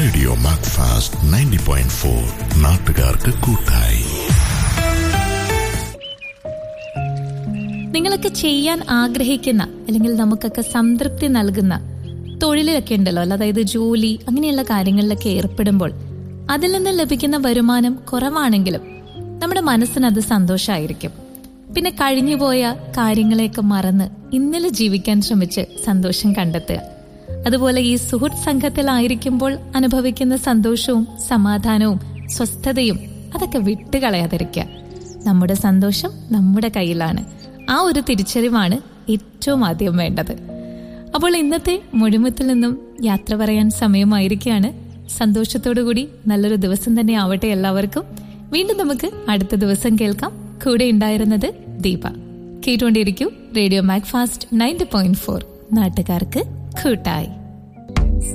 radio Macfast ninety point four നാട്ടുകാർക്ക് കൂട്ടായി നിങ്ങളൊക്കെ ചെയ്യാൻ ആഗ്രഹിക്കുന്ന അല്ലെങ്കിൽ നമുക്കൊക്കെ സംതൃപ്തി നൽകുന്ന തൊഴിലൊക്കെ ഉണ്ടല്ലോ അല്ല അതായത് ജോലി അങ്ങനെയുള്ള കാര്യങ്ങളിലൊക്കെ ഏർപ്പെടുമ്പോൾ അതിൽ നിന്ന് ലഭിക്കുന്ന വരുമാനം കുറവാണെങ്കിലും നമ്മുടെ മനസ്സിന് അത് സന്തോഷമായിരിക്കും പിന്നെ കഴിഞ്ഞുപോയ കാര്യങ്ങളെയൊക്കെ മറന്ന് ഇന്നലെ ജീവിക്കാൻ ശ്രമിച്ച് സന്തോഷം കണ്ടെത്തുക അതുപോലെ ഈ സുഹൃത്ത് സംഘത്തിലായിരിക്കുമ്പോൾ അനുഭവിക്കുന്ന സന്തോഷവും സമാധാനവും സ്വസ്ഥതയും അതൊക്കെ വിട്ടുകളയാതിരിക്കുക നമ്മുടെ സന്തോഷം നമ്മുടെ കയ്യിലാണ് ആ ഒരു തിരിച്ചറിവാണ് ഏറ്റവും ആദ്യം വേണ്ടത് അപ്പോൾ ഇന്നത്തെ മുഴുമത്തിൽ നിന്നും യാത്ര പറയാൻ സമയമായിരിക്കുകയാണ് സന്തോഷത്തോടു കൂടി നല്ലൊരു ദിവസം തന്നെ ആവട്ടെ എല്ലാവർക്കും വീണ്ടും നമുക്ക് അടുത്ത ദിവസം കേൾക്കാം കൂടെ ഉണ്ടായിരുന്നത് ദീപ കേട്ടുകൊണ്ടിരിക്കൂ radio Macfast ninety point four നാട്ടുകാർക്ക് കൂട്ടായി